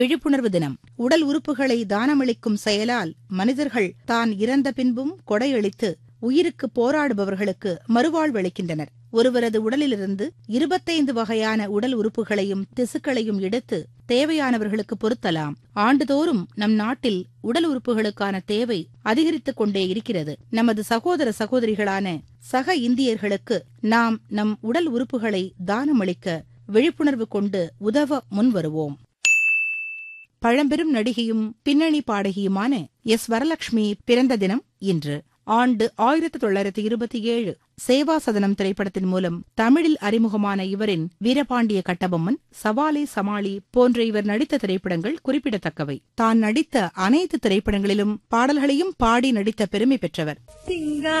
விழிப்புணர்வு தினம் உடல் உறுப்புகளை தானமளிக்கும் செயலால் மனிதர்கள் தான் இறந்த பின்பும் கொடையளித்து உயிருக்கு போராடுபவர்களுக்கு மறுவாழ்வளிக்கின்றனர் ஒருவரது உடலிலிருந்து இருபத்தைந்து வகையான உடல் உறுப்புகளையும் திசுக்களையும் எடுத்து தேவையானவர்களுக்கு பொருத்தலாம் ஆண்டுதோறும் நம் நாட்டில் உடல் உறுப்புகளுக்கான தேவை அதிகரித்துக் கொண்டே இருக்கிறது நமது சகோதர சகோதரிகளான சக இந்தியர்களுக்கு நாம் நம் உடல் உறுப்புகளை தானமளிக்க விழிப்புணர்வு கொண்டு உதவ முன்வருவோம் பழம்பெரும் நடிகையும் பின்னணி பாடகியுமான எஸ் வரலட்சுமி பிறந்த தினம் இன்று ஆண்டு ஆயிரத்தி தொள்ளாயிரத்தி இருபத்தி ஏழு சேவா சதனம் திரைப்படத்தின் மூலம் தமிழில் அறிமுகமான இவரின் வீரபாண்டிய கட்டபொம்மன் சவாலே சமாளி போன்ற இவர் நடித்த திரைப்படங்கள் குறிப்பிடத்தக்கவை தான் நடித்த அனைத்து திரைப்படங்களிலும் பாடல்களையும் பாடி நடித்த பெருமை பெற்றவர்